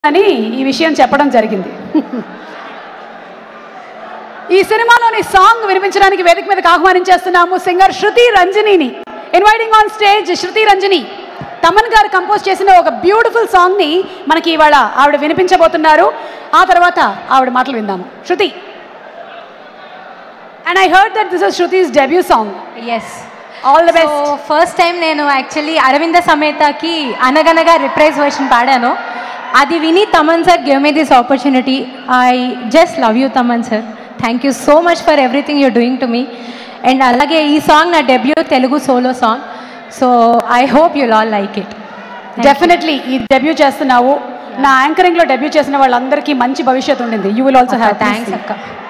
అని ఈ విషయం చెప్పడం జరిగింది ఈ సినిమాలోని సాంగ్ వినిపించడానికి వేదిక మీదకి ఆహ్వానించేస్తున్నాము సింగర్ శృతి రంజనిని inviting on stage Shruti Ranjani Thaman garu compose చేసిన ఒక బ్యూటిఫుల్ సాంగ్ని మనకి ఇవాళ ఆవిడ వినిపించబోతున్నారు ఆ తర్వాత ఆవిడ మాటలు విందాము Shruti and I heard that this is Shruti's debut song as all the so best first time నేను యాక్చువల్లీ అరవింద సమేతకి అనగనగా రిప్రైజ్ వర్షన్ పాడాను అది విని Thaman sir give me this opportunity I just love you Thaman sir thank you so much for everything you're doing to me and అలాగే ఈ song నా debut Telugu solo song so I hope you'll all like it definitely ఈ debut చేస్తున్నావు నా anchoring లో debut చేసిన వాళ్ళందరికీ మంచి భవిష్యత్తు ఉండింది you will also have thanks అక్క